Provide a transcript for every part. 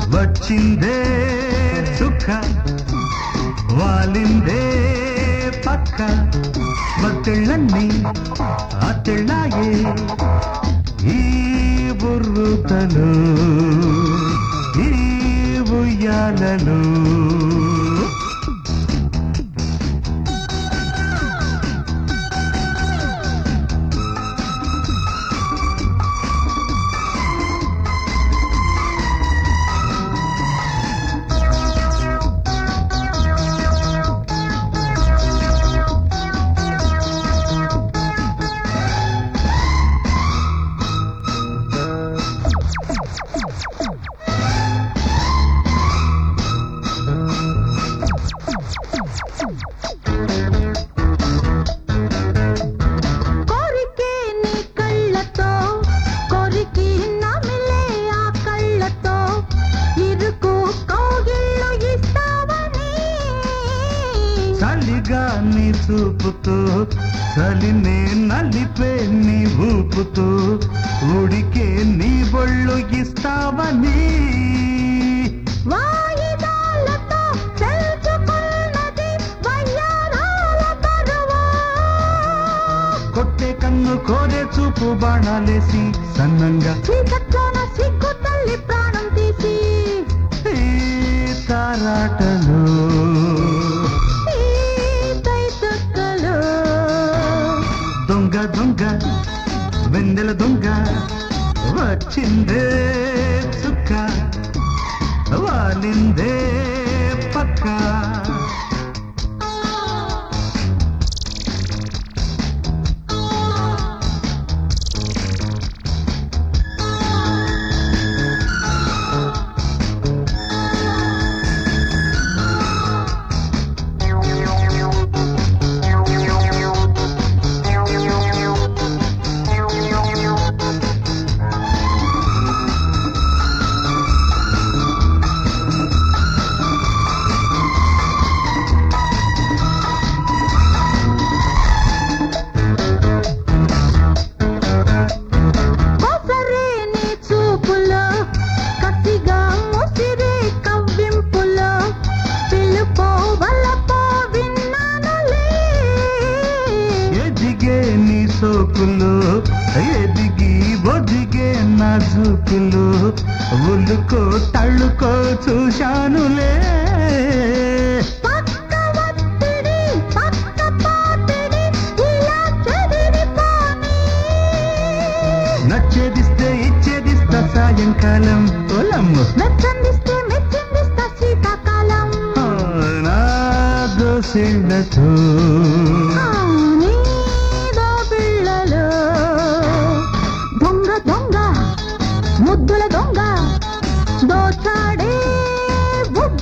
వచ్చిందే చుక్క వాలిందే పక్క మత్తెళ్ళన్నీ అత్తెళ్ళాయే ఈ బుర్రుతలు ఈ ఉయ్యాలలు కోరికే నీ కళ్ళతో కోరికి నమిలే ఆ కళ్ళతో ఇరుకు కౌగిళ్ళు ఇస్తావని చలిగా నీ చూపుతూ చలినే నలిపే నీ ఊపుతూ ఉడికే నీ బొళ్ళు ఇస్తావని వాయిదాలతో తెలుసుకున్నది వయ్యారాల బరువు కొట్టే కన్ను కోరే చూపు బాణాలేసి సన్నంగా చీకట్లోన సిగ్గు తల్లి ప్రాణం తీసి ఈ తారాటలు ఈ తైతక్కలు దొంగ దొంగ వెన్నెల దొంగ వచ్చిందే చుక్క వాలిందే పక్క కోసరే నీ చూపులో కసిగా ముసిరే కవ్వింపులో పిలుపో వల్లపో విన్నానులే ఎదిగే నీ సోకులు ఎదిగి ఒదిగే నా జూకులు ఉల్లుకో తళ్ళుకో చూశానులే పక్క ఒత్తిడి పక్క పాపిడి ఇలా చెదిరిపోని నచ్చేదిస్తే ఇచ్చేదిస్తా సాయంకాలం పొలమ్ము మెచ్చందిస్తే మెచ్చిందిస్తా శీతాకాలం నా దోసిళ్ళతో ఆ, నీదో పిల్లలు దొంగ దొంగ ముద్దుల దొంగ దోచాడే బుగ్గ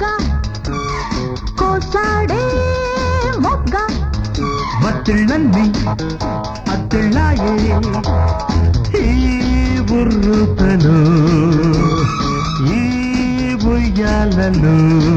కోసాడే మొగ్గ మత్తిళ్ళన్నీ అత్తిళ్ళాయే ఈ బుర్రుతలు ఈ ఉయ్యాలలు